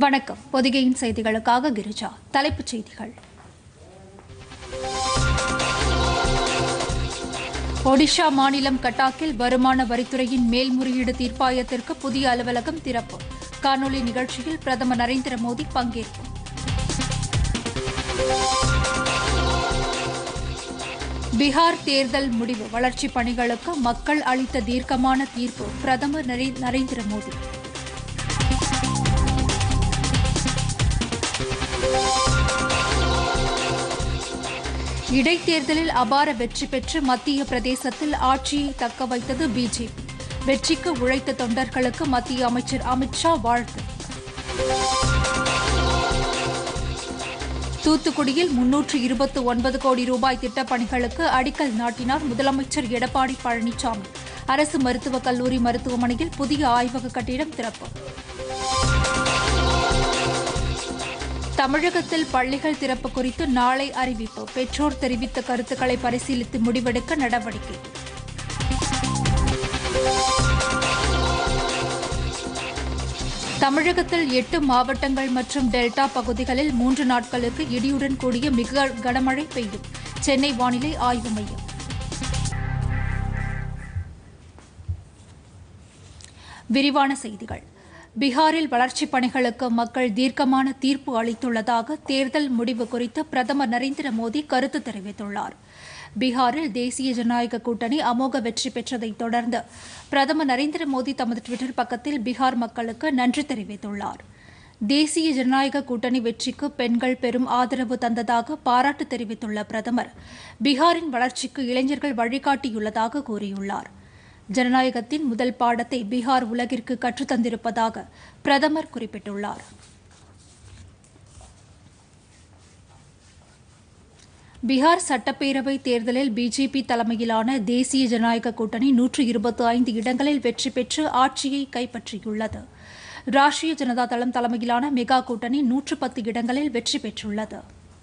வணக்கம் பொதிகையின் செய்திகளுக்காக கிரிஜா தலைப்புச் செய்திகள் ஒடிஷா மாநிலம் கட்டாக்கில் வருமான வரித்துறையின் மேல்முறையீடு தீர்ப்பாயத்திற்கு புதிய அலுவலகம் திறப்பு காணொலி நிகழ்ச்சியில் பிரதமர் நரேந்திர மோடி பங்கேற்பு பீகார் தேர்தல் முடிவு வளர்ச்சிப் பணிகளுக்கு மக்கள் அளித்த தீர்க்கமான தீர்ப்பு பிரதமர் நரே- நரேந்திர மோடி இடைத்தேர்தலில் அபார வெற்றி பெற்று மத்திய பிரதேசத்தில் ஆட்சியை தக்க வைத்தது பிஜேபி வெற்றிக்கு உழைத்த தொண்டர்களுக்கு மத்திய அமைச்சர் அமித்ஷா வாழ்த்து தூத்துக்குடியில் முன்னூற்று இருபத்து ஒன்பது கோடி ரூபாய் திட்டப் பணிகளுக்கு அடிக்கல் நாட்டினார் முதலமைச்சர் எடப்பாடி பழனிசாமி அரசு மருத்துவக் கல்லூரி மருத்துவமனையில் புதிய ஆய்வக கட்டிடம் திறப்பு தமிழகத்தில் பள்ளிகள் திறப்பு குறித்து நாளை அறிவிப்பு பெற்றோர் தெரிவித்த கருத்துக்களை பரிசீலித்து முடிவெடுக்க நடவடிக்கை தமிழகத்தில் எட்டு மாவட்டங்கள் மற்றும் டெல்டா பகுதிகளில் மூன்று நாட்களுக்கு இடியுடன் கூடிய மிக கனமழை பெய்யும் சென்னை வானிலை ஆய்வு மையம் விரிவான செய்திகள் பீகாரில் வளர்ச்சிப் பணிகளுக்கு மக்கள் தீர்க்கமான தீர்ப்பு அளித்துள்ளதாக தேர்தல் முடிவு குறித்து பிரதமர் நரேந்திர மோடி கருத்து தெரிவித்துள்ளார் பீகாரில் தேசிய ஜனநாயக கூட்டணி அமோக வெற்றி பெற்றதைத் தொடர்ந்து பிரதமர் நரேந்திர மோடி தமது டுவிட்டர் பக்கத்தில் பீகார் மக்களுக்கு நன்றி தெரிவித்துள்ளார் தேசிய ஜனநாயக கூட்டணி வெற்றிக்கு பெண்கள் பெரும் ஆதரவு தந்ததாக பாராட்டு தெரிவித்துள்ள பிரதமர் பீகாரின் வளர்ச்சிக்கு இளைஞர்கள் வழிகாட்டியுள்ளதாக கூறியுள்ளார் ஜனநாயகத்தின் முதல் பாடத்தை பீகார் உலகிற்கு கற்றுத்தந்திருப்பதாக பிரதமர் குறிப்பிட்டுள்ளார் பீகார் சட்டப்பேரவை தேர்தலில் பிஜேபி தலைமையிலான தேசிய ஜனநாயக கூட்டணி நூற்று இருபத்தி ஐந்து இடங்களில் வெற்றி பெற்று ஆட்சியை கைப்பற்றியுள்ளது ராஷ்டிரிய ஜனதா தளம் தலைமையிலான மெகா கூட்டணி நூற்று பத்து இடங்களில் வெற்றி பெற்றுள்ளது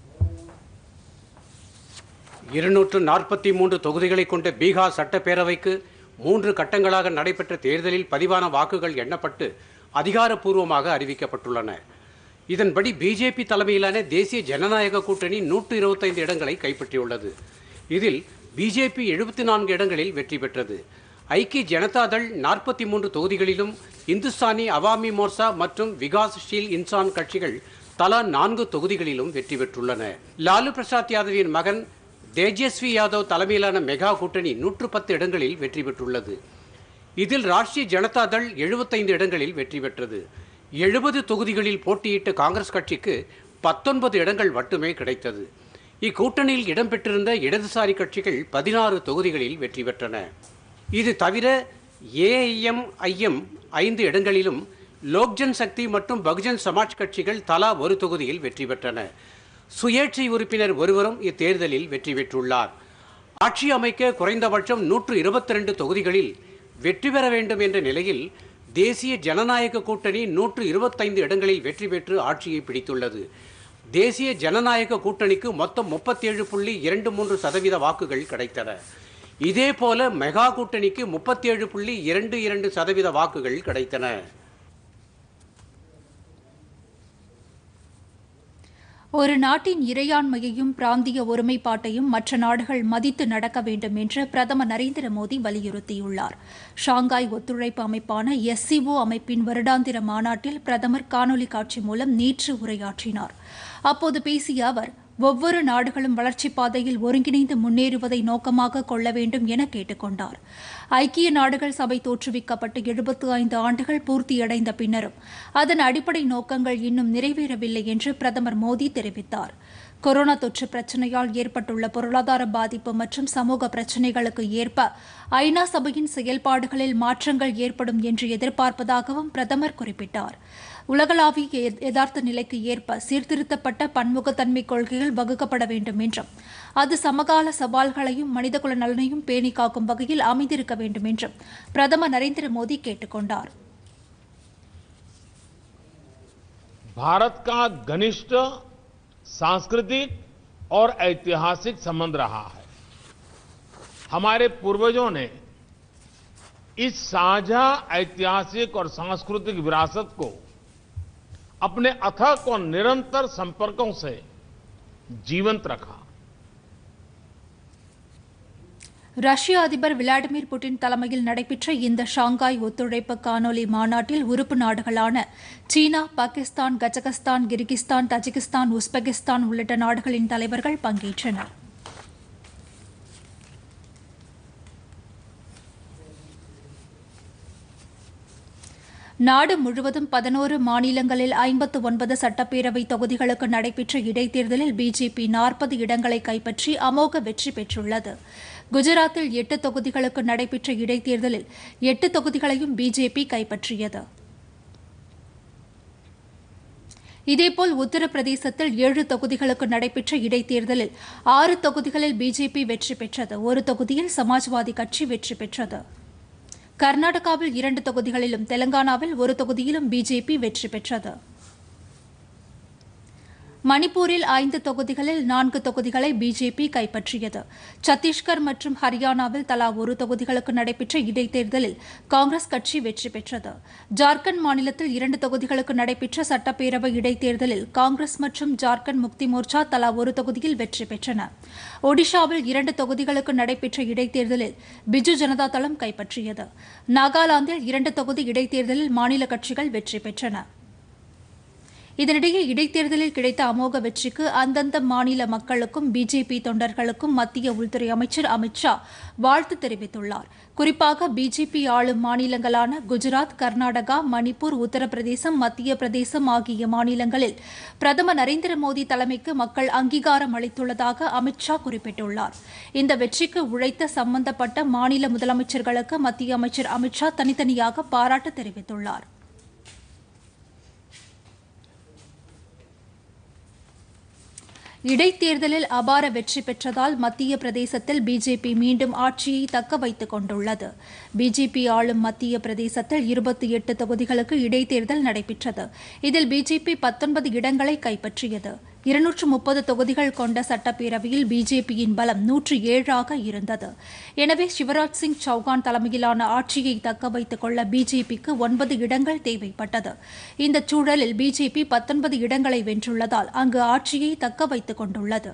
இருநூற்று நாற்பத்தி மூன்று தொகுதிகளை கொண்ட பீகார் சட்டப்பேரவைக்கு மூன்று கட்டங்களாக நடைபெற்ற தேர்தலில் பதிவான வாக்குகள் எண்ணப்பட்டு அதிகாரப்பூர்வமாக அறிவிக்கப்பட்டுள்ளன இதன்படி பிஜேபி தலைமையிலான தேசிய ஜனநாயக கூட்டணி நூற்று இருபத்தைந்து இடங்களை கைப்பற்றியுள்ளது இதில் பிஜேபி எழுபத்தி நான்கு இடங்களில் வெற்றி பெற்றது ஐக்கிய ஜனதாதள் நாற்பத்தி மூன்று தொகுதிகளிலும் இந்துஸ்தானி அவாமி மோர்ச்சா மற்றும் விகாஸ் ஷீல் இன்சான் கட்சிகள் தலா நான்கு தொகுதிகளிலும் வெற்றி பெற்றுள்ளன லாலு பிரசாத் யாதவின் மகன் தேஜஸ்வி யாதவ் தலைமையிலான மெகா கூட்டணி நூற்று பத்து இடங்களில் வெற்றி பெற்றுள்ளது இதில் ராஷ்டிரிய ஜனதாதள் எழுபத்தைந்து இடங்களில் வெற்றி பெற்றது எழுபது தொகுதிகளில் போட்டியிட்ட காங்கிரஸ் கட்சிக்கு பத்தொன்பது இடங்கள் மட்டுமே கிடைத்தது இக்கூட்டணியில் இடம்பெற்றிருந்த இடதுசாரி கட்சிகள் பதினாறு தொகுதிகளில் வெற்றி பெற்றன இது தவிர ஏஐஎம்ஐஎம் ஐந்து இடங்களிலும் லோக்ஜன் சக்தி மற்றும் பகுஜன் சமாஜ் கட்சிகள் தலா ஒரு தொகுதியில் வெற்றி பெற்றன சுயேட்சை உறுப்பினர் ஒருவரும் இத்தேர்தலில் வெற்றி பெற்றுள்ளார் ஆட்சி அமைக்க குறைந்தபட்சம் நூற்று இருபத்தி ரெண்டு தொகுதிகளில் வெற்றி பெற வேண்டும் என்ற நிலையில் தேசிய ஜனநாயக கூட்டணி நூற்று இருபத்தைந்து இடங்களில் வெற்றி பெற்று ஆட்சியை பிடித்துள்ளது தேசிய ஜனநாயக கூட்டணிக்கு மொத்தம் முப்பத்தேழு புள்ளி இரண்டு மூன்று சதவீத வாக்குகள் கிடைத்தன இதேபோல மெகா கூட்டணிக்கு முப்பத்தேழு புள்ளி இரண்டு இரண்டு சதவீத வாக்குகள் கிடைத்தன ஒரு நாட்டின் இறையாண்மையையும் பிராந்திய ஒருமைப்பாட்டையும் மற்ற நாடுகள் மதித்து நடக்க வேண்டும் என்று பிரதமர் நரேந்திர மோடி வலியுறுத்தியுள்ளார் ஷாங்காய் ஒத்துழைப்பு அமைப்பான எஸ்சிஓ அமைப்பின் வருடாந்திர மாநாட்டில் பிரதமர் காணொலி காட்சி மூலம் நேற்று உரையாற்றினார் அப்போது பேசிய அவர் ஒவ்வொரு நாடுகளும் வளர்ச்சிப் பாதையில் ஒருங்கிணைந்து முன்னேறுவதை நோக்கமாக கொள்ள வேண்டும் என கேட்டுக் கொண்டார் ஐக்கிய நாடுகள் சபை தோற்றுவிக்கப்பட்டு எழுபத்து ஐந்து ஆண்டுகள் பூர்த்தியடைந்த பின்னரும் அதன் அடிப்படை நோக்கங்கள் இன்னும் நிறைவேறவில்லை என்று பிரதமர் மோடி தெரிவித்தார் கொரோனா தொற்று பிரச்சினையால் ஏற்பட்டுள்ள பொருளாதார பாதிப்பு மற்றும் சமூக பிரச்சினைகளுக்கு ஏற்ப ஐநா சபையின் செயல்பாடுகளில் மாற்றங்கள் ஏற்படும் என்று எதிர்பார்ப்பதாகவும் பிரதமர் குறிப்பிட்டார் உலகளாவிய யத- யதார்த்த நிலைக்கு ஏற்ப சீர்திருத்தப்பட்ட பன்முகத்தன்மை கொள்கைகள் வகுக்கப்பட வேண்டும் என்றும் அது சமகால சவால்களையும் மனிதகுல நலனையும் பேணி காக்கும் வகையில் அமைந்திருக்க வேண்டும் என்றும் பிரதமர் நரேந்திர மோடி கேட்டுக் கொண்டார் भारत का घनिष्ठ सांस्कृतिक और ऐतिहासिक संबंध रहा है हमारे पूर्वजों ने इस साझा ऐतिहासिक और सांस्कृतिक विरासत को अपने अथक और निरंतर संपर्कों से जीवंत रखा ரஷ்ய அதிபர் விளாடிமிர் புட்டின் தலைமையில் நடைபெற்ற இந்த ஷாங்காய் ஒத்துழைப்பு காணொலி மாநாட்டில் உறுப்பு நாடுகளான China Pakistan Kazakhstan Kyrgyzstan Tajikistan Uzbekistan உள்ளிட்ட நாடுகளின் தலைவர்கள் பங்கேற்றனர் நாடு முழுவதும் பதினோரு மாநிலங்களில் ஐம்பத்து ஒன்பது சட்டப்பேரவை தொகுதிகளுக்கு நடைபெற்ற இடைத்தேர்தலில் பிஜேபி நாற்பது இடங்களை கைப்பற்றி அமோக வெற்றி பெற்றுள்ளது குஜராத்தில் எட்டு தொகுதிகளுக்கு நடைபெற்ற இடைத்தேர்தலில் எட்டு தொகுதிகளையும் பிஜேபி கைப்பற்றியது இதேபோல் உத்தரப்பிரதேசத்தில் ஏழு தொகுதிகளுக்கு நடைபெற்ற இடைத்தேர்தலில் ஆறு தொகுதிகளில் பிஜேபி வெற்றி பெற்றது ஒரு தொகுதியில் சமாஜ்வாதி கட்சி வெற்றி பெற்றது கர்நாடகாவில் இரண்டு தொகுதிகளிலும் தெலங்கானாவில் ஒரு தொகுதியிலும் பிஜேபி வெற்றி பெற்றது மணிப்பூரில் ஐந்து தொகுதிகளில் நான்கு தொகுதிகளை பிஜேபி கைப்பற்றியது சத்தீஸ்கர் மற்றும் ஹரியானாவில் தலா ஒரு தொகுதிகளுக்கு நடைபெற்ற இடைத்தேர்தலில் காங்கிரஸ் கட்சி வெற்றி பெற்றது ஜார்க்கண்ட் மாநிலத்தில் இரண்டு தொகுதிகளுக்கு நடைபெற்ற சட்டப்பேரவை இடைத்தேர்தலில் காங்கிரஸ் மற்றும் ஜார்க்கண்ட் முக்தி மோர்ச்சா தலா ஒரு தொகுதியில் வெற்றி பெற்றன ஒடிஷாவில் இரண்டு தொகுதிகளுக்கு நடைபெற்ற இடைத்தேர்தலில் பிஜு ஜனதா தளம் கைப்பற்றியது நாகாலாந்தில் இரண்டு தொகுதி இடைத்தேர்தலில் மாநில கட்சிகள் வெற்றி பெற்றன இதனிடையே இடைத்தேர்தலில் கிடைத்த அமோக வெற்றிக்கு அந்தந்த மாநில மக்களுக்கும் பிஜேபி தொண்டர்களுக்கும் மத்திய உள்துறை அமைச்சர் அமித் ஷா வாழ்த்து தெரிவித்துள்ளார் குறிப்பாக பிஜேபி ஆளும் மாநிலங்களான குஜராத் கர்நாடகா மணிப்பூர் உத்தரப்பிரதேசம் மத்திய பிரதேசம் ஆகிய மாநிலங்களில் பிரதமர் நரேந்திர மோடி தலைமைக்கு மக்கள் அங்கீகாரம் அளித்துள்ளதாக அமித் ஷா குறிப்பிட்டுள்ளார் இந்த வெற்றிக்கு உழைத்த சம்பந்தப்பட்ட மாநில முதலமைச்சர்களுக்கு மத்திய அமைச்சர் அமித் ஷா தனித்தனியாக பாராட்டு தெரிவித்துள்ளார் இடைத்தேர்தலில் அபார வெற்றி பெற்றதால் மத்திய பிரதேசத்தில் பிஜேபி மீண்டும் ஆட்சியை தக்க வைத்துக் கொண்டுள்ளது பிஜேபி ஆளும் மத்திய பிரதேசத்தில் இருபத்தி எட்டு தொகுதிகளுக்கு இடைத்தேர்தல் நடைபெற்றது இதில் பிஜேபி பத்தொன்பது இடங்களை கைப்பற்றியது இருநூற்று முப்பது தொகுதிகள் கொண்ட சட்டப்பேரவையில் பிஜேபியின் பலம் நூற்று ஏழாக இருந்தது எனவே சிவராஜ் சிங் சௌகான் தலைமையிலான ஆட்சியை தக்க வைத்துக் கொள்ள பிஜேபிக்கு ஒன்பது இடங்கள் தேவைப்பட்டது இந்த சூழலில் பிஜேபி பத்தொன்பது இடங்களை வென்றுள்ளதால் அங்கு ஆட்சியை தக்க வைத்துக் கொண்டுள்ளது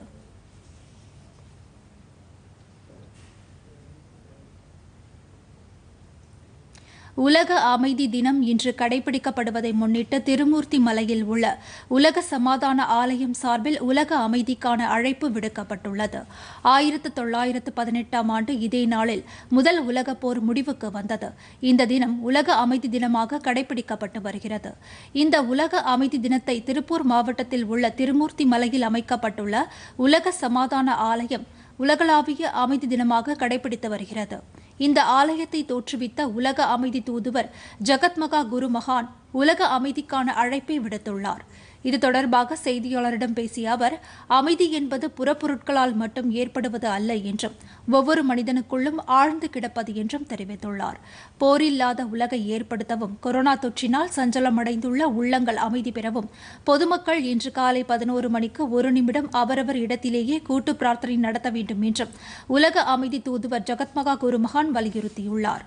உலக அமைதி தினம் இன்று கடைபிடிக்கப்படுவதை முன்னிட்டு திருமூர்த்தி மலையில் உள்ள உலக சமாதான ஆலயம் சார்பில் உலக அமைதிக்கான அழைப்பு விடுக்கப்பட்டுள்ளது ஆயிரத்து தொள்ளாயிரத்து பதினெட்டாம் ஆண்டு இதே நாளில் முதல் உலகப் போர் முடிவுக்கு வந்தது இந்த தினம் உலக அமைதி தினமாக கடைபிடிக்கப்பட்டு வருகிறது இந்த உலக அமைதி தினத்தை திருப்பூர் மாவட்டத்தில் உள்ள திருமூர்த்தி மலையில் அமைக்கப்பட்டுள்ள உலக சமாதான ஆலயம் உலகளாவிய அமைதி தினமாக கடைபிடித்து வருகிறது இந்த ஆலயத்தை தோற்றுவித்த உலக அமைதி தூதுவர் ஜகத்மகா குரு மகான் உலக அமைதிக்கான அழைப்பை விடுத்துள்ளார் இது தொடர்பாக செய்தியாளரிடம் பேசிய அவர் அமைதி என்பது புறப்பொருட்களால் மட்டும் ஏற்படுவது அல்ல என்றும் ஒவ்வொரு மனிதனுக்குள்ளும் ஆழ்ந்து கிடப்பது என்றும் தெரிவித்துள்ளார் போரில்லாத உலகை ஏற்படுத்தவும் கொரோனா தொற்றினால் சஞ்சலமடைந்துள்ள உள்ளங்கள் அமைதி பெறவும் பொதுமக்கள் இன்று காலை பதினோரு மணிக்கு ஒரு நிமிடம் அவரவர் இடத்திலேயே கூட்டு பிரார்த்தனை நடத்த வேண்டும் என்றும் உலக அமைதி தூதுவர் ஜகத்மகா குருமகான் வலியுறுத்தியுள்ளார்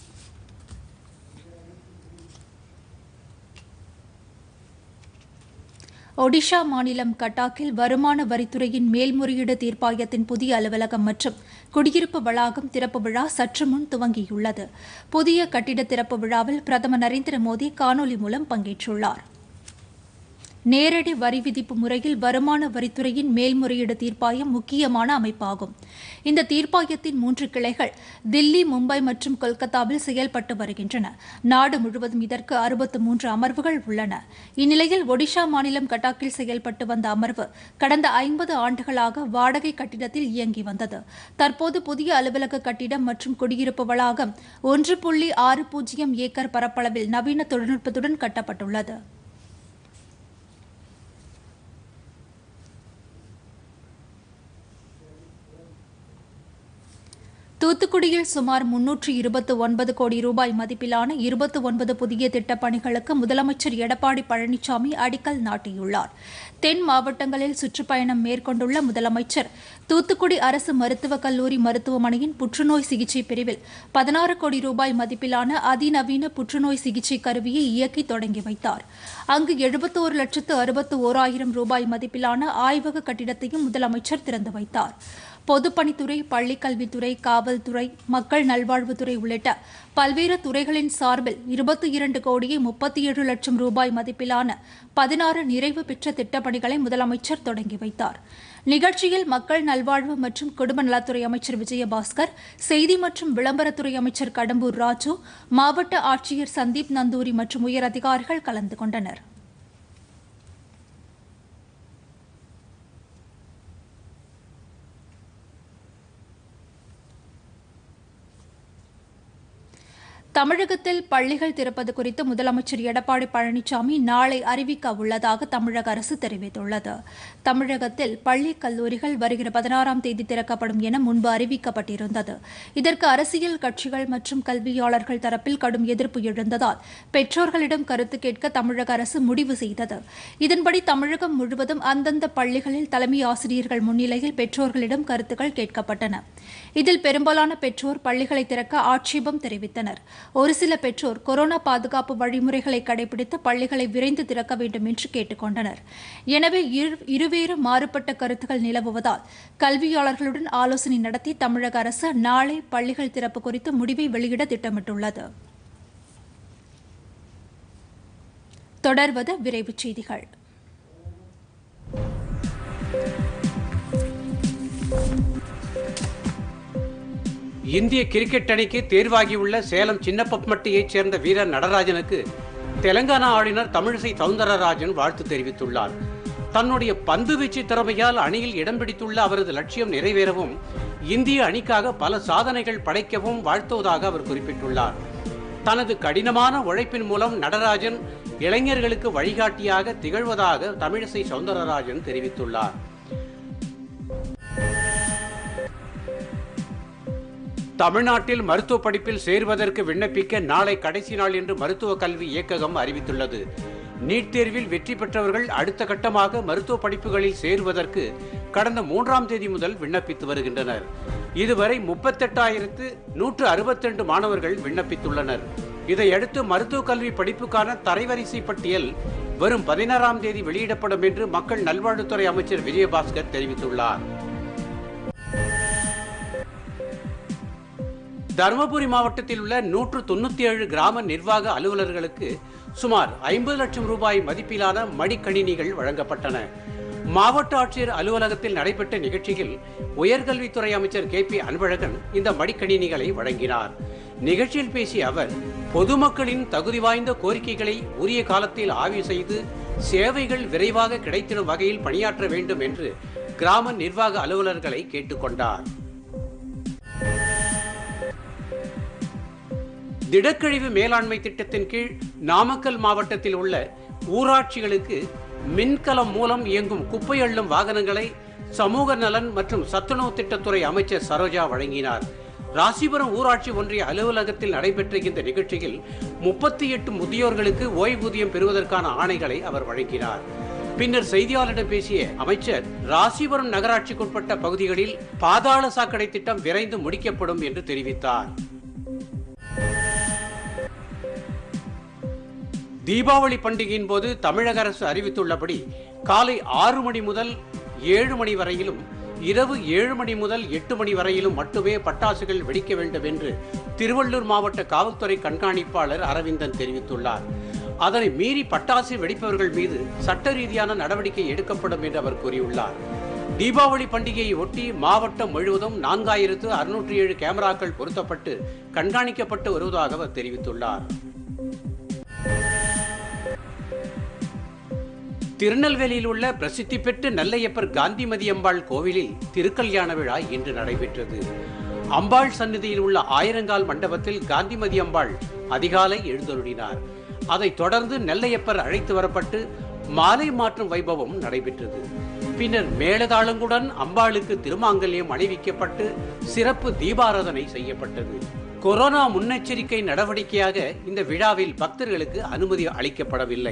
ஒடிஷா மாநிலம் கட்டாக்கில் வருமான வரித்துறையின் மேல்முறையீடு தீர்ப்பாயத்தின் புதிய அலுவலகம் மற்றும் குடியிருப்பு வளாகம் திறப்பு விழா சற்று முன் துவங்கியுள்ளது புதிய கட்டிட திறப்பு விழாவில் பிரதமர் நரேந்திர மோடி காணொலி மூலம் பங்கேற்றுள்ளார் நேரடி வரி விதிப்பு முறையில் வருமான வரித்துறையின் மேல்முறையீடு தீர்ப்பாயம் முக்கியமான அமைப்பாகும் இந்த தீர்ப்பாயத்தின் மூன்று கிளைகள் தில்லி மும்பை மற்றும் கொல்கத்தாவில் செயல்பட்டு வருகின்றன நாடு முழுவதும் இதற்கு அறுபத்து மூன்று அமர்வுகள் உள்ளன இந்நிலையில் ஒடிஷா மாநிலம் கட்டாக்கில் செயல்பட்டு வந்த அமர்வு கடந்த ஐம்பது ஆண்டுகளாக வாடகை கட்டிடத்தில் இயங்கி வந்தது தற்போது புதிய அலுவலக கட்டிடம் மற்றும் குடியிருப்பு வளாகம் ஒன்று புள்ளி ஆறு பூஜ்ஜியம் ஏக்கர் பரப்பளவில் நவீன தொழில்நுட்பத்துடன் கட்டப்பட்டுள்ளது தூத்துக்குடியில் சுமார் முன்னூற்று இருபத்து ஒன்பது கோடி ரூபாய் மதிப்பிலான இருபத்தி ஒன்பது புதிய திட்டப் பணிகளுக்கு முதலமைச்சர் எடப்பாடி பழனிசாமி அடிக்கல் நாட்டியுள்ளார் தென் மாவட்டங்களில் சுற்றுப்பயணம் மேற்கொண்டுள்ள முதலமைச்சர் தூத்துக்குடி அரசு மருத்துவக் கல்லூரி மருத்துவமனையின் புற்றுநோய் சிகிச்சை பிரிவில் பதினாறு கோடி ரூபாய் மதிப்பிலான அதிநவீன புற்றுநோய் சிகிச்சை கருவியை இயக்கி தொடங்கி வைத்தார் அங்கு எழுபத்தோரு லட்சத்து அறுபத்து ஓராயிரம் ரூபாய் மதிப்பிலான ஆய்வக கட்டிடத்தையும் முதலமைச்சர் திறந்து வைத்தார் பொதுப்பணித்துறை பள்ளிக்கல்வித்துறை காவல்துறை மக்கள் நல்வாழ்வுத்துறை உள்ளிட்ட பல்வேறு துறைகளின் சார்பில் இருபத்தி இரண்டு கோடியே முப்பத்தி ஏழு லட்சம் ரூபாய் மதிப்பிலான பதினாறு நிறைவு பெற்ற திட்டப்பணிகளை முதலமைச்சர் தொடங்கி வைத்தார் நிகழ்ச்சியில் மக்கள் நல்வாழ்வு மற்றும் குடும்ப நலத்துறை அமைச்சர் விஜயபாஸ்கர் செய்தி மற்றும் விளம்பரத்துறை அமைச்சர் கடம்பூர் ராஜு மாவட்ட ஆட்சியர் சந்தீப் நந்தூரி மற்றும் உயர் அதிகாரிகள் கலந்து கொண்டனர் தமிழகத்தில் பள்ளிகள் திறப்பது குறித்து முதலமைச்சர் எடப்பாடி பழனிசாமி நாளை அறிவிக்க உள்ளதாக தமிழக அரசு தெரிவித்துள்ளது தமிழகத்தில் பள்ளி கல்லூரிகள் வருகிற பதினாறாம் தேதி திறக்கப்படும் என முன்பு அறிவிக்கப்பட்டிருந்தது இதற்கு அரசியல் கட்சிகள் மற்றும் கல்வியாளர்கள் தரப்பில் கடும் எதிர்ப்பு எழுந்ததால் பெற்றோர்களிடம் கருத்து கேட்க தமிழக அரசு முடிவு செய்தது இதன்படி தமிழகம் முழுவதும் அந்தந்த பள்ளிகளில் தலைமை ஆசிரியர்கள் முன்னிலையில் பெற்றோர்களிடம் கருத்துக்கள் கேட்கப்பட்டன இதில் பெரும்பாலான பெற்றோர் பள்ளிகளை திறக்க ஆட்சேபம் தெரிவித்தனர் ஒரு சில பெற்றோர் கொரோனா பாதுகாப்பு வழிமுறைகளை கடைபிடித்து பள்ளிகளை விரைந்து திறக்க வேண்டும் என்று கேட்டுக் கொண்டனர் எனவே இரு- இருவேறு மாறுபட்ட கருத்துக்கள் நிலவுவதால் கல்வியாளர்களுடன் ஆலோசனை நடத்தி தமிழக அரசு நாளை பள்ளிகள் திறப்பு குறித்து முடிவை வெளியிட திட்டமிட்டுள்ளது தொடர்வது விரைவுச் செய்திகள் இந்திய கிரிக்கெட் அணிக்கு தேர்வாகியுள்ள சேலம் சின்னப்பமட்டியைச் சேர்ந்த வீரர் நடராஜனுக்கு தெலங்கானா ஆளுநர் தமிழிசை சவுந்தரராஜன் வாழ்த்து தெரிவித்துள்ளார் தன்னுடைய பந்துவீச்சு திறமையால் அணியில் இடம் பிடித்துள்ள அவரது லட்சியம் நிறைவேறவும் இந்திய அணிக்காக பல சாதனைகள் படைக்கவும் வாழ்த்துவதாக அவர் குறிப்பிட்டுள்ளார் தனது கடினமான உழைப்பின் மூலம் நடராஜன் இளைஞர்களுக்கு வழிகாட்டியாக திகழ்வதாக தமிழிசை சவுந்தரராஜன் தெரிவித்துள்ளார் தமிழ்நாட்டில் மருத்துவ படிப்பில் சேர்வதற்கு விண்ணப்பிக்க நாளை கடைசி நாள் என்று மருத்துவ கல்வி இயக்ககம் அறிவித்துள்ளது நீட் தேர்வில் வெற்றி பெற்றவர்கள் அடுத்த கட்டமாக மருத்துவ படிப்புகளில் சேருவதற்கு கடந்த மூன்றாம் தேதி முதல் விண்ணப்பித்து வருகின்றனர் இதுவரை முப்பத்தெட்டாயிரத்து நூற்று அறுபத்தி மாணவர்கள் விண்ணப்பித்துள்ளனர் இதையடுத்து மருத்துவ கல்வி படிப்புக்கான தரைவரிசை பட்டியல் வரும் பதினாறாம் தேதி வெளியிடப்படும் என்று மக்கள் நல்வாழ்வுத்துறை அமைச்சர் விஜயபாஸ்கர் தெரிவித்துள்ளார் தருமபுரி மாவட்டத்தில் உள்ள நூற்று தொண்ணூத்தி ஏழு கிராம நிர்வாக அலுவலர்களுக்கு சுமார் ஐம்பது லட்சம் ரூபாய் மதிப்பிலான மடிக்கணினிகள் வழங்கப்பட்டன மாவட்ட ஆட்சியர் அலுவலகத்தில் நடைபெற்ற நிகழ்ச்சியில் உயர்கல்வித்துறை அமைச்சர் கே பி அன்பழகன் இந்த மடிக்கணினிகளை வழங்கினார் நிகழ்ச்சியில் பேசிய அவர் பொதுமக்களின் தகுதி வாய்ந்த கோரிக்கைகளை உரிய காலத்தில் ஆய்வு செய்து சேவைகள் விரைவாக கிடைத்திடும் வகையில் பணியாற்ற வேண்டும் என்று கிராம நிர்வாக அலுவலர்களை கேட்டுக்கொண்டார் திடக்கழிவு மேலாண்மை திட்டத்தின் கீழ் நாமக்கல் மாவட்டத்தில் உள்ள ஊராட்சிகளுக்கு மின்கலம் மூலம் இயங்கும் குப்பை அள்ளும் வாகனங்களை சமூக நலன் மற்றும் சத்துணவு திட்டத்துறை அமைச்சர் சரோஜா வழங்கினார் ராசிபுரம் ஊராட்சி ஒன்றிய அலுவலகத்தில் நடைபெற்ற இந்த நிகழ்ச்சியில் முப்பத்தி எட்டு முதியோர்களுக்கு ஓய்வூதியம் பெறுவதற்கான ஆணைகளை அவர் வழங்கினார் பின்னர் செய்தியாளரிடம் பேசிய அமைச்சர் ராசிபுரம் நகராட்சிக்குட்பட்ட பகுதிகளில் பாதாள சாக்கடை திட்டம் விரைந்து முடிக்கப்படும் என்று தெரிவித்தார் தீபாவளி பண்டிகையின் போது தமிழக அரசு அறிவித்துள்ளபடி காலை ஆறு மணி முதல் ஏழு மணி வரையிலும் இரவு ஏழு மணி முதல் எட்டு மணி வரையிலும் மட்டுமே பட்டாசுகள் வெடிக்க வேண்டும் என்று திருவள்ளூர் மாவட்ட காவல்துறை கண்காணிப்பாளர் அரவிந்தன் தெரிவித்துள்ளார் அதனை மீறி பட்டாசு வெடிப்பவர்கள் மீது சட்ட ரீதியான நடவடிக்கை எடுக்கப்படும் என்று அவர் கூறியுள்ளார் தீபாவளி பண்டிகையை ஒட்டி மாவட்டம் முழுவதும் நான்காயிரத்து அறுநூற்றி ஏழு கேமராக்கள் பொருத்தப்பட்டு கண்காணிக்கப்பட்டு வருவதாக அவர் தெரிவித்துள்ளார் திருநெல்வேலியில் உள்ள பிரசித்தி பெற்ற நெல்லையப்பர் காந்திமதி அம்பாள் கோவிலில் திருக்கல்யாண விழா இன்று நடைபெற்றது அம்பாள் சந்நிதியில் உள்ள ஆயிரங்கால் மண்டபத்தில் காந்திமதி அம்பாள் அதிகாலை எழுந்தருளினார் அதைத் தொடர்ந்து நெல்லையப்பர் அழைத்து வரப்பட்டு மாலை மாற்றும் வைபவம் நடைபெற்றது பின்னர் மேளதாளங்குடன் அம்பாளுக்கு திருமாங்கல்யம் அணிவிக்கப்பட்டு சிறப்பு தீபாராதனை செய்யப்பட்டது கொரோனா முன்னெச்சரிக்கை நடவடிக்கையாக இந்த விழாவில் பக்தர்களுக்கு அனுமதி அளிக்கப்படவில்லை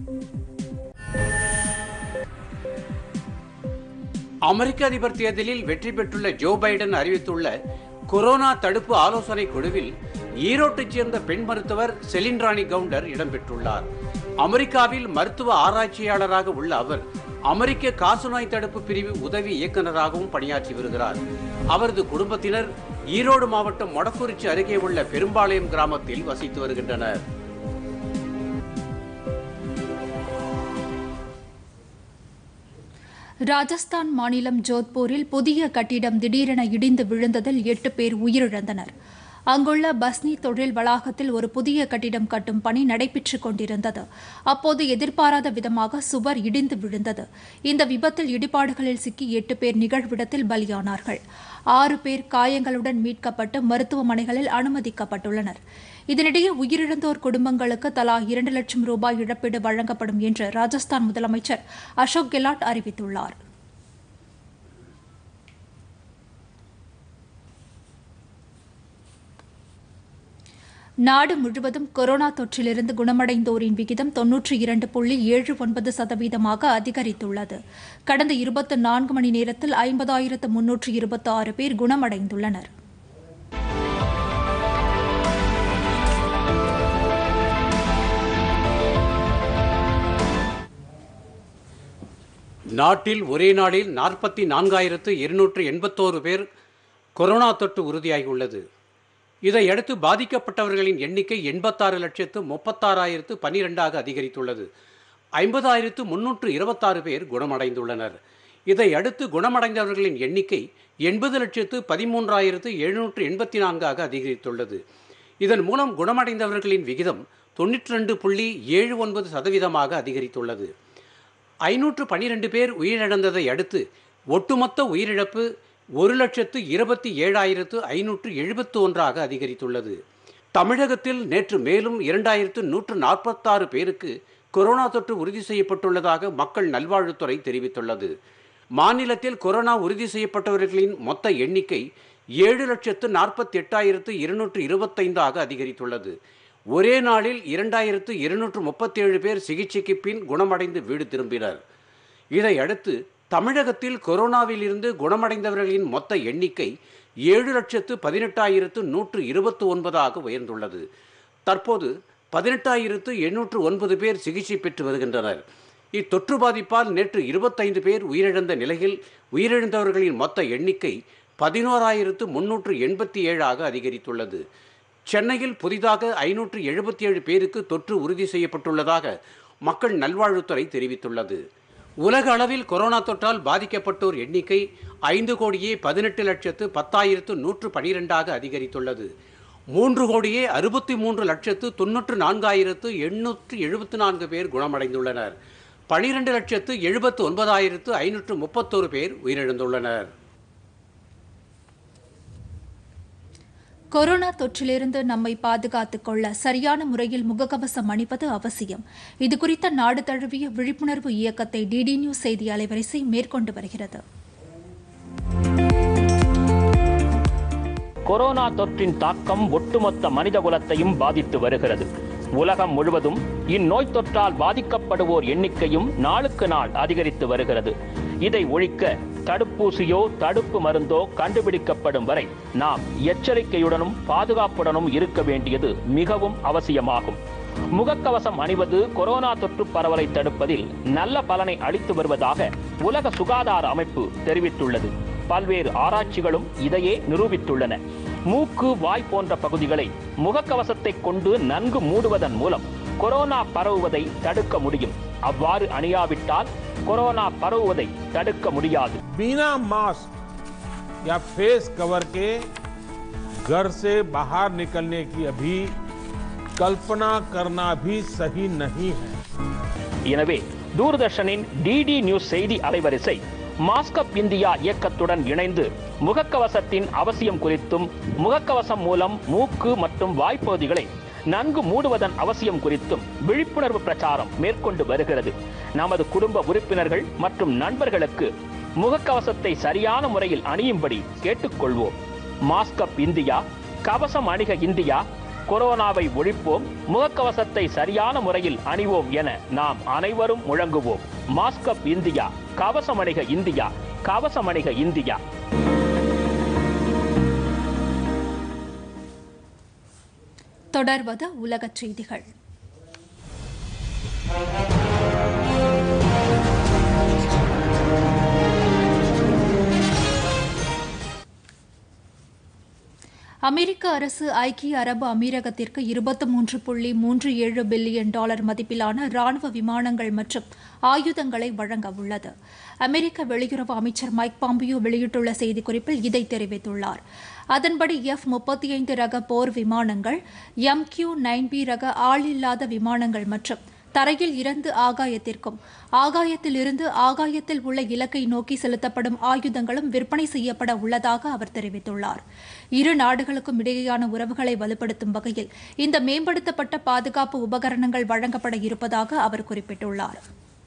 அமெரிக்க அதிபர் தேர்தலில் வெற்றி பெற்றுள்ள ஜோ பைடன் அறிவித்துள்ள கொரோனா தடுப்பு ஆலோசனை குழுவில் ஈரோட்டைச் சேர்ந்த பெண் மருத்துவர் செலின்ராணி கவுண்டர் இடம்பெற்றுள்ளார் அமெரிக்காவில் மருத்துவ ஆராய்ச்சியாளராக உள்ள அவர் அமெரிக்க காசநோய் தடுப்பு பிரிவு உதவி இயக்குநராகவும் பணியாற்றி வருகிறார் அவரது குடும்பத்தினர் ஈரோடு மாவட்டம் மொடக்குறிச்சி அருகே உள்ள பெரும்பாளையம் கிராமத்தில் வசித்து வருகின்றனர் ராஜஸ்தான் மாநிலம் ஜோத்பூரில் புதிய கட்டிடம் திடீரென இடிந்து விழுந்ததில் எட்டு பேர் உயிரிழந்தனர் அங்குள்ள பஸ்னி தொழில் வளாகத்தில் ஒரு புதிய கட்டிடம் கட்டும் பணி நடைபெற்றுக் கொண்டிருந்தது அப்போது எதிர்பாராத விதமாக சுவர் இடிந்து விழுந்தது இந்த விபத்தில் இடிபாடுகளில் சிக்கி எட்டு பேர் நிகழ்விடத்தில் பலியானார்கள் ஆறு பேர் காயங்களுடன் மீட்கப்பட்டு மருத்துவமனைகளில் அனுமதிக்கப்பட்டுள்ளனர் இதனிடையே உயிரிழந்தோர் குடும்பங்களுக்கு தலா இரண்டு லட்சம் ரூபாய் இழப்பீடு வழங்கப்படும் என்று ராஜஸ்தான் முதலமைச்சர் அசோக் கெலாட் அறிவித்துள்ளார் நாடு முழுவதும் கொரோனா தொற்றிலிருந்து குணமடைந்தோரின் விகிதம் தொன்னூற்றி இரண்டு புள்ளி ஏழு ஒன்பது சதவீதமாக அதிகரித்துள்ளது கடந்த இருபத்தி நான்கு மணி நேரத்தில் ஐம்பதாயிரத்து முன்னூற்று இருபத்தி ஆறு பேர் குணமடைந்துள்ளனர் நாட்டில் ஒரே நாளில் நாற்பத்தி நான்காயிரத்து இருநூற்று எண்பத்தோரு பேர் கொரோனா தொற்று உறுதியாகியுள்ளது இதையடுத்து பாதிக்கப்பட்டவர்களின் எண்ணிக்கை எண்பத்தாறு லட்சத்து முப்பத்தாறாயிரத்து பன்னிரெண்டாக அதிகரித்துள்ளது ஐம்பதாயிரத்து முன்னூற்று இருபத்தாறு பேர் குணமடைந்துள்ளனர் இதையடுத்து குணமடைந்தவர்களின் எண்ணிக்கை எண்பது லட்சத்து பதிமூன்றாயிரத்து எழுநூற்று எண்பத்தி நான்காக அதிகரித்துள்ளது இதன் மூலம் குணமடைந்தவர்களின் விகிதம் தொண்ணூற்றி ரெண்டு புள்ளி ஏழு ஒன்பது சதவீதமாக அதிகரித்துள்ளது ஐநூற்று பனிரெண்டு பேர் உயிரிழந்ததை அடுத்து ஒட்டுமொத்த உயிரிழப்பு ஒரு லட்சத்து இருபத்தி ஏழாயிரத்து ஐநூற்று எழுபத்து ஒன்றாக அதிகரித்துள்ளது தமிழகத்தில் நேற்று மேலும் இரண்டாயிரத்து நூற்று நாற்பத்தாறு பேருக்கு கொரோனா தொற்று உறுதி செய்யப்பட்டுள்ளதாக மக்கள் நல்வாழ்வுத்துறை தெரிவித்துள்ளது மாநிலத்தில் கொரோனா உறுதி செய்யப்பட்டவர்களின் மொத்த எண்ணிக்கை ஏழு லட்சத்து நாற்பத்தி எட்டாயிரத்து இருநூற்று இருபத்தைந்தாக அதிகரித்துள்ளது ஒரே நாளில் இரண்டாயிரத்து இருநூற்று முப்பத்தேழு பேர் சிகிச்சைக்கு பின் குணமடைந்து வீடு திரும்பினர் இதையடுத்து தமிழகத்தில் கொரோனாவில் இருந்து குணமடைந்தவர்களின் மொத்த எண்ணிக்கை ஏழு லட்சத்து பதினெட்டாயிரத்து நூற்று இருபத்து ஒன்பதாக உயர்ந்துள்ளது தற்போது பதினெட்டாயிரத்து எண்ணூற்று ஒன்பது பேர் சிகிச்சை பெற்று வருகின்றனர் இத்தொற்று பாதிப்பால் நேற்று இருபத்தைந்து பேர் உயிரிழந்த நிலையில் உயிரிழந்தவர்களின் மொத்த எண்ணிக்கை பதினோராயிரத்து முன்னூற்று எண்பத்தி ஏழாக அதிகரித்துள்ளது சென்னையில் புதிதாக ஐநூற்று எழுபத்தி ஏழு பேருக்கு தொற்று உறுதி செய்யப்பட்டுள்ளதாக மக்கள் நல்வாழ்வுத்துறை தெரிவித்துள்ளது உலக அளவில் கொரோனா தொற்றால் பாதிக்கப்பட்டோர் எண்ணிக்கை ஐந்து கோடியே பதினெட்டு லட்சத்து பத்தாயிரத்து நூற்று பனிரெண்டாக அதிகரித்துள்ளது மூன்று கோடியே அறுபத்தி மூன்று லட்சத்து தொன்னூற்று நான்காயிரத்து எண்ணூற்று எழுபத்து நான்கு பேர் குணமடைந்துள்ளனர் பனிரெண்டு லட்சத்து எழுபத்து ஒன்பதாயிரத்து ஐநூற்று முப்பத்தோரு பேர் உயிரிழந்துள்ளனர் கொரோனா தொற்றிலிருந்து நம்மை பாதுகாத்துக் கொள்ள சரியான முறையில் முகக்கவசம் அணிவது அவசியம் இதுகுறித்த நாடு தழுவிய விழிப்புணர்வு இயக்கத்தை டிடி நியூஸ் செய்தி அலைவரிசை மேற்கொண்டு வருகிறது கொரோனா தொற்றின் தாக்கம் ஒட்டுமொத்த மனிதகுலத்தையும் பாதித்து வருகிறது உலகம் முழுவதும் இந்நோய் தொற்றால் பாதிக்கப்படுவோர் எண்ணிக்கையும் நாளுக்கு நாள் அதிகரித்து வருகிறது இதை ஒழிக்க தடுப்பூசியோ தடுப்பு மருந்தோ கண்டுபிடிக்கப்படும் வரை நாம் எச்சரிக்கையுடனும் பாதுகாப்புடனும் இருக்க வேண்டியது மிகவும் அவசியமாகும் முகக்கவசம் அணிவது கொரோனா தொற்று பரவலை தடுப்பதில் நல்ல பலனை அளித்து வருவதாக உலக சுகாதார அமைப்பு தெரிவித்துள்ளது பல்வேறு ஆராய்ச்சிகளும் இதையே நிரூபித்துள்ளன மூக்கு வாய் போன்ற பகுதிகளை முகக்கவசத்தை கொண்டு நன்கு மூடுவதன் மூலம் கொரோனா பரவுவதை தடுக்க முடியும் அவ்வாறு அணியாவிட்டால் கொரோனா பரவுவதை தடுக்க முடியாது बिना मास्क या फेस कवर के घर से बाहर निकलने की अभी कल्पना करना भी सही नहीं है எனவே தூர்தர்ஷனின் டிடி நியூஸ் செய்தி அலைவரிசை மாஸ்கப் இந்தியா இயக்கத்துடன் இணைந்து முகக்கவசத்தின் அவசியம் குறித்தும் முகக்கவசம் மூலம் மூக்கு மற்றும் வாய்ப்பகுதிகளை நன்கு மூடுவதன் அவசியம் குறித்தும் விழிப்புணர்வு பிரச்சாரம் மேற்கொண்டு வருகிறது நமது குடும்ப உறுப்பினர்கள் மற்றும் நண்பர்களுக்கு முகக்கவசத்தை சரியான முறையில் அணியும்படி கேட்டுக்கொள்வோம் மாஸ்கப் இந்தியா கவசம் அணிக இந்தியா கொரோனாவை ஒழிப்போம் முகக்கவசத்தை சரியான முறையில் அணிவோம் என நாம் அனைவரும் முழங்குவோம் மாஸ்கப் இந்தியா கவசம் அணிக இந்தியா கவசம் அணிக இந்தியா தொடர்வது உலகச் செய்திகள் அமெரிக்க அரசு ஐக்கிய அரபு அமீரகத்திற்கு இருபத்தி மூன்று புள்ளி மூன்று ஏழு பில்லியன் டாலர் மதிப்பிலான ராணுவ விமானங்கள் மற்றும் ஆயுதங்களை வழங்க உள்ளது அமெரிக்க வெளியுறவு அமைச்சர் மைக் பாம்பியோ வெளியிட்டுள்ள செய்திக்குறிப்பில் இதை தெரிவித்துள்ளார் அதன்படி எஃப் முப்பத்தி ஐந்து ரக போர் விமானங்கள் எம் கியூ நைன் பி ரக ஆள் இல்லாத விமானங்கள் மற்றும் தரையில் இருந்து ஆகாயத்திற்கும் ஆகாயத்தில் இருந்து ஆகாயத்தில் உள்ள இலக்கை நோக்கி செலுத்தப்படும் ஆயுதங்களும் விற்பனை செய்யப்பட உள்ளதாக அவர் தெரிவித்துள்ளார் இரு நாடுகளுக்கும் இடையேயான உறவுகளை வலுப்படுத்தும் வகையில் இந்த மேம்படுத்தப்பட்ட பாதுகாப்பு உபகரணங்கள் வழங்கப்பட இருப்பதாக அவர் குறிப்பிட்டுள்ளார்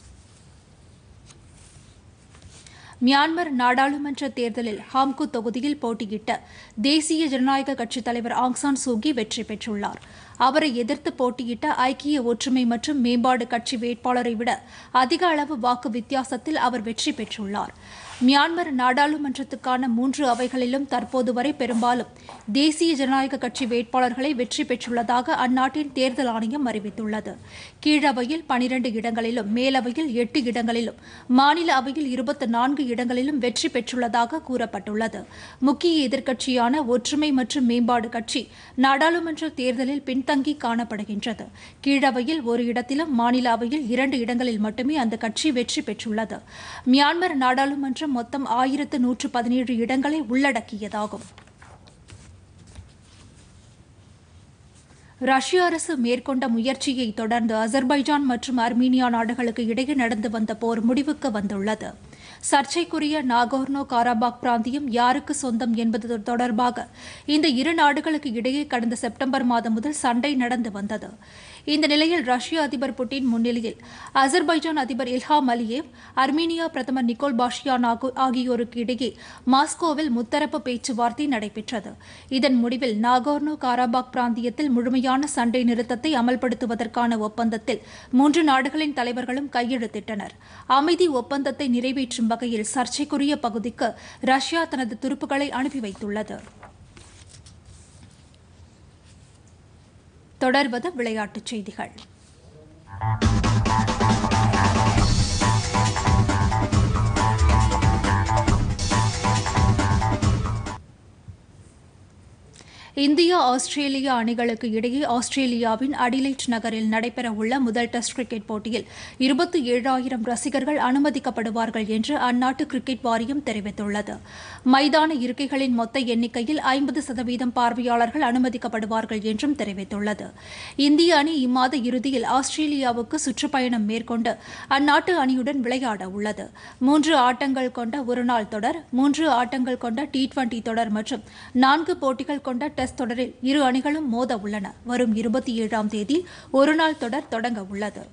மியான்மர் நாடாளுமன்ற தேர்தலில் ஹாம்கு தொகுதியில் போட்டியிட்ட தேசிய ஜனநாயக கட்சித் தலைவர் ஆங்சான் சூகி வெற்றி பெற்றுள்ளார் அவரை எதிர்த்து போட்டியிட்ட ஐக்கிய ஒற்றுமை மற்றும் மேம்பாடு கட்சி வேட்பாளரை விட அதிக அளவு வாக்கு வித்தியாசத்தில் அவர் வெற்றி பெற்றுள்ளார் மியான்மர் நாடாளுமன்றத்துக்கான மூன்று அவைகளிலும் தற்போது வரை பெரும்பாலும் தேசிய ஜனநாயக கட்சி வேட்பாளர்களை வெற்றி பெற்றுள்ளதாக அந்நாட்டின் தேர்தல் ஆணையம் அறிவித்துள்ளது கீழவையில் பனிரண்டு இடங்களிலும் மேலவையில் எட்டு இடங்களிலும் மாநில அவையில் இருபத்தி நான்கு இடங்களிலும் வெற்றி பெற்றுள்ளதாக கூறப்பட்டுள்ளது முக்கிய எதிர்க்கட்சியான ஒற்றுமை மற்றும் மேம்பாடு கட்சி நாடாளுமன்ற தேர்தலில் பின்தங்கி காணப்படுகின்றது கீழவையில் ஒரு இடத்திலும் மாநில அவையில் இரண்டு இடங்களில் மட்டுமே அந்த கட்சி வெற்றி பெற்றுள்ளது மியான்மர் நாடாளுமன்றம் மொத்தம் ஆயிரத்து நூற்று பதினேழு இடங்களை உள்ளடக்கியதாகும் ரஷ்ய அரசு மேற்கொண்ட முயற்சியை தொடர்ந்து அசர்பைஜான் மற்றும் அர்மீனியா நாடுகளுக்கு இடையே நடந்து வந்த போர் முடிவுக்கு வந்துள்ளது சர்ச்சைக்குரிய நாகோர்னோ காராபாக் பிராந்தியம் யாருக்கு சொந்தம் என்பது தொடர்பாக இந்த இரு நாடுகளுக்கு இடையே கடந்த செப்டம்பர் மாதம் முதல் சண்டை நடந்து வந்தது இந்த நிலையில் ரஷ்ய அதிபர் புட்டின் முன்னிலையில் அசர்பைஜான் அதிபர் இல்ஹாம் அலியேவ் அர்மீனியா பிரதமர் நிக்கோல் பாஷியான் ஆகு- ஆகியோருக்கு இடையே மாஸ்கோவில் முத்தரப்பு பேச்சுவார்த்தை நடைபெற்றது இதன் முடிவில் நாகோர்னோ காராபாக் பிராந்தியத்தில் முழுமையான சண்டை நிறுத்தத்தை அமல்படுத்துவதற்கான ஒப்பந்தத்தில் மூன்று நாடுகளின் தலைவர்களும் கையெழுத்திட்டனர் அமைதி ஒப்பந்தத்தை நிறைவேற்றும் வகையில் சர்ச்சைக்குரிய பகுதிக்கு ரஷ்யா தனது துருப்புகளை அனுப்பி வைத்துள்ளது தொடர்வது விளையாட்டுச் செய்திகள் இந்தியா ஆஸ்திரேலியா அணிகளுக்கு இடையே ஆஸ்திரேலியாவின் அடிலைட் நகரில் நடைபெறவுள்ள முதல் டெஸ்ட் கிரிக்கெட் போட்டியில் இருபத்தி ஏழாயிரம் ரசிகர்கள் அனுமதிக்கப்படுவார்கள் என்று அந்நாட்டு கிரிக்கெட் வாரியம் தெரிவித்துள்ளது மைதான இருக்கைகளின் மொத்த எண்ணிக்கையில் ஐம்பது சதவீதம் பார்வையாளர்கள் அனுமதிக்கப்படுவார்கள் என்றும் தெரிவித்துள்ளது இந்திய அணி இம்மாத இறுதியில் ஆஸ்திரேலியாவுக்கு சுற்றுப்பயணம் மேற்கொண்டு அந்நாட்டு அணியுடன் விளையாட உள்ளது மூன்று ஆட்டங்கள் கொண்ட ஒருநாள் தொடர் மூன்று ஆட்டங்கள் கொண்ட டி டுவெண்டி தொடர் மற்றும் நான்கு போட்டிகள் கொண்ட டெஸ்ட் தொடரில் இரு அணிகளும் மோத உள்ளன வரும் இருபத்தி ஏழாம் தேதி ஒருநாள் தொடர் தொடங்க உள்ளது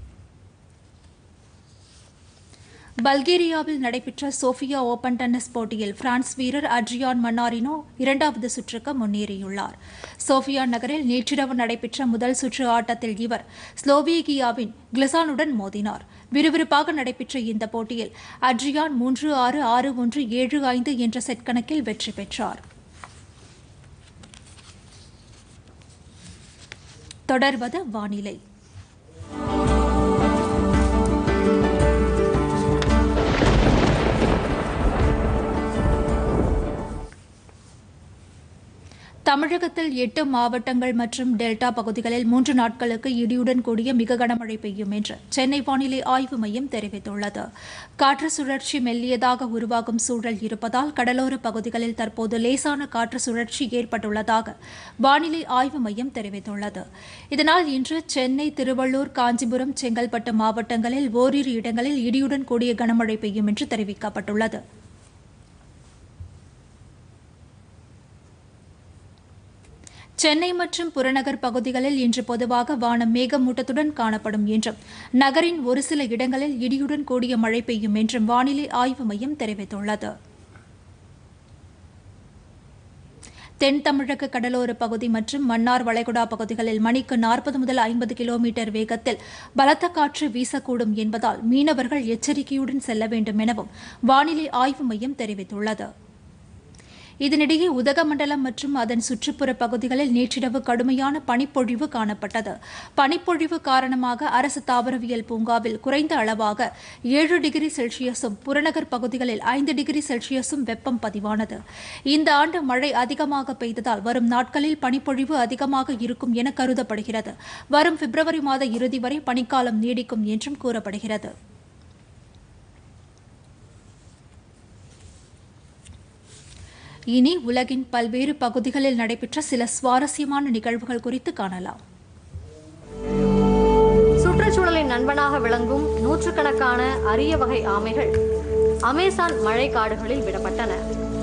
பல்கேரியாவில் நடைபெற்ற சோஃபியா ஓபன் டென்னிஸ் போட்டியில் பிரான்ஸ் வீரர் அட்ரியான் மன்னாரினோ இரண்டாவது சுற்றுக்கு முன்னேறியுள்ளார் சோஃபியா நகரில் நேற்றிரவு நடைபெற்ற முதல் சுற்று ஆட்டத்தில் இவர் ஸ்லோவேகியாவின் கிளிசானுடன் மோதினார் விறுவிறுப்பாக நடைபெற்ற இந்த போட்டியில் அட்ரியான் மூன்று ஆறு ஆறு ஒன்று ஏழு ஐந்து என்ற செட் கணக்கில் வெற்றி பெற்றார் தொடர்வது வானிலை தமிழகத்தில் எட்டு மாவட்டங்கள் மற்றும் டெல்டா பகுதிகளில் மூன்று நாட்களுக்கு இடியுடன் கூடிய மிக கனமழை பெய்யும் என்று சென்னை வானிலை ஆய்வு மையம் தெரிவித்துள்ளது காற்று சுழற்சி மெல்லியதாக உருவாகும் சூழல் இருப்பதால் கடலோர பகுதிகளில் தற்போது லேசான காற்று சுழற்சி ஏற்பட்டுள்ளதாக வானிலை ஆய்வு மையம் தெரிவித்துள்ளது இதனால் இன்று சென்னை திருவள்ளூர் காஞ்சிபுரம் செங்கல்பட்டு மாவட்டங்களில் ஓரிரு இடங்களில் இடியுடன் கூடிய கனமழை பெய்யும் என்று தெரிவிக்கப்பட்டுள்ளது சென்னை மற்றும் புறநகர் பகுதிகளில் இன்று பொதுவாக வானம் மேகமூட்டத்துடன் காணப்படும் என்றும் நகரின் ஒரு சில இடங்களில் இடியுடன் கூடிய மழை பெய்யும் என்றும் வானிலை ஆய்வு மையம் தெரிவித்துள்ளது தென் தமிழக கடலோர பகுதி மற்றும் மன்னார் வளைகுடா பகுதிகளில் மணிக்கு நாற்பது முதல் ஐம்பது கிலோமீட்டர் வேகத்தில் பலத்த காற்று வீசக்கூடும் என்பதால் மீனவர்கள் எச்சரிக்கையுடன் செல்ல வேண்டும் எனவும் வானிலை ஆய்வு மையம் தெரிவித்துள்ளது இதனிடையே உதகமண்டலம் மற்றும் அதன் சுற்றுப்புற பகுதிகளில் நேற்றிரவு கடுமையான பனிப்பொழிவு காணப்பட்டது பனிப்பொழிவு காரணமாக அரசு தாவரவியல் பூங்காவில் குறைந்த அளவாக ஏழு டிகிரி செல்சியஸும் புறநகர் பகுதிகளில் ஐந்து டிகிரி செல்சியஸும் வெப்பம் பதிவானது இந்த ஆண்டு மழை அதிகமாக பெய்ததால் வரும் நாட்களில் பனிப்பொழிவு அதிகமாக இருக்கும் என கருதப்படுகிறது வரும் பிப்ரவரி மாத இறுதி வரை பனிக்காலம் நீடிக்கும் என்றும் கூறப்படுகிறது இனி உலகின் பல்வேறு பகுதிகளில் நடைபெற்ற சில சுவாரஸ்யமான நிகழ்வுகள் குறித்து காணலாம் சுற்றுச்சூழலின் நண்பனாக விளங்கும் நூற்றுக்கணக்கான அரிய வகை ஆமைகள் அமேசான் மழை காடுகளில் விடப்பட்டன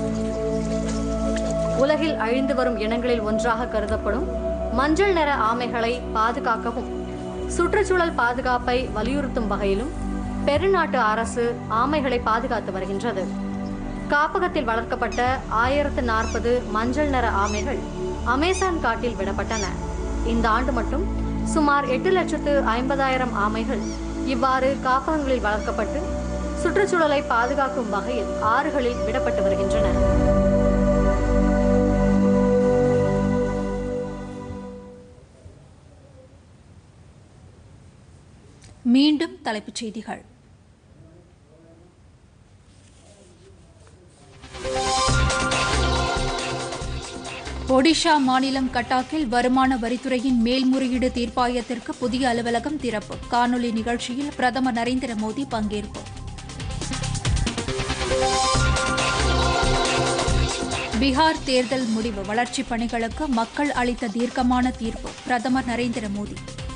உலகில் அழிந்து வரும் இனங்களில் ஒன்றாக கருதப்படும் மஞ்சள் நிற ஆமைகளை பாதுகாக்கவும் சுற்றுச்சூழல் பாதுகாப்பை வலியுறுத்தும் வகையிலும் பெருநாட்டு அரசு ஆமைகளை பாதுகாத்து வருகின்றது காப்பகத்தில் வளர்க்கப்பட்ட ஆயிரத்து நாற்பது மஞ்சள் நிற ஆமைகள் அமேசான் காட்டில் விடப்பட்டன இந்த ஆண்டு மட்டும் சுமார் எட்டு லட்சத்து ஐம்பதாயிரம் ஆமைகள் இவ்வாறு காப்பகங்களில் வளர்க்கப்பட்டு சுற்றுச்சூழலை பாதுகாக்கும் வகையில் ஆறுகளில் விடப்பட்டு வருகின்றன மீண்டும் தலைப்புச் செய்திகள் ஒடிஷா மாநிலம் கட்டாக்கில் வருமான வரித்துறையின் மேல்முறையீடு தீர்ப்பாயத்திற்கு புதிய அலுவலகம் திறப்பு காணொலி நிகழ்ச்சியில் பிரதமர் நரேந்திர மோடி பங்கேற்பு பீகார் தேர்தல் முடிவு வளர்ச்சிப் பணிகளுக்கு மக்கள் அளித்த தீர்க்கமான தீர்ப்பு பிரதமர் நரேந்திர மோடி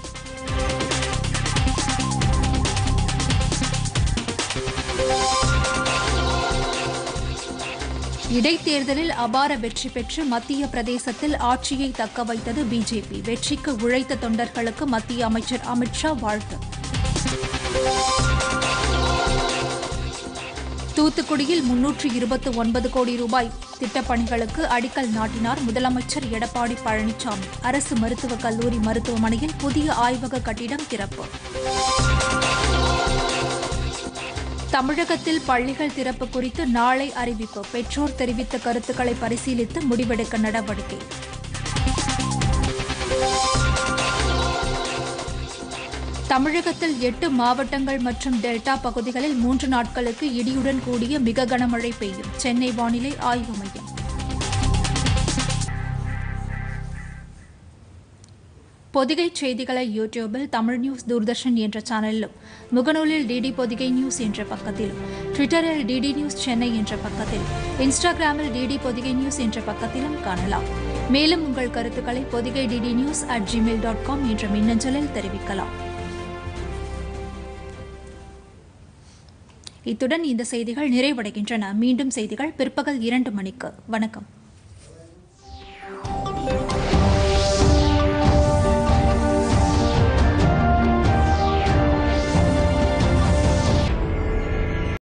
இடைத்தேர்தலில் அபார வெற்றி பெற்று மத்திய பிரதேசத்தில் ஆட்சியை தக்க வைத்தது பிஜேபி வெற்றிக்கு உழைத்த தொண்டர்களுக்கு மத்திய அமைச்சர் அமித்ஷா வாழ்த்து தூத்துக்குடியில் முன்னூற்று இருபத்தி ஒன்பது கோடி ரூபாய் திட்டப்பணிகளுக்கு அடிக்கல் நாட்டினார் முதலமைச்சர் எடப்பாடி பழனிசாமி அரசு மருத்துவக் கல்லூரி மருத்துவமனையில் புதிய ஆய்வக கட்டிடம் திறப்பு தமிழகத்தில் பள்ளிகள் திறப்பு குறித்து நாளை அறிவிப்பு பெற்றோர் தெரிவித்த கருத்துக்களை பரிசீலித்து முடிவெடுக்க நடவடிக்கை தமிழகத்தில் எட்டு மாவட்டங்கள் மற்றும் டெல்டா பகுதிகளில் மூன்று நாட்களுக்கு இடியுடன் கூடிய மிக கனமழை பெய்யும் சென்னை வானிலை ஆய்வு மையம் பொதிகை செய்திகளை யூடியூபில் தமிழ் நியூஸ் தூர்தர்ஷன் என்ற சேனலிலும் முகநூலில் டிடி பொதிகை நியூஸ் என்ற பக்கத்திலும் ட்விட்டரில் டிடி நியூஸ் சென்னை என்ற பக்கத்திலும் இன்ஸ்டாகிராமில் டிடி பொதிகை நியூஸ் என்ற பக்கத்திலும் காணலாம் மேலும் உங்கள் கருத்துக்களை Podhigai DD news at Gmail dot com என்ற மின்னஞ்சலில் தெரிவிக்கலாம் இத்துடன் இந்த செய்திகள் நிறைவடைகின்றன மீண்டும் செய்திகள் பிற்பகல் இரண்டு மணிக்கு வணக்கம்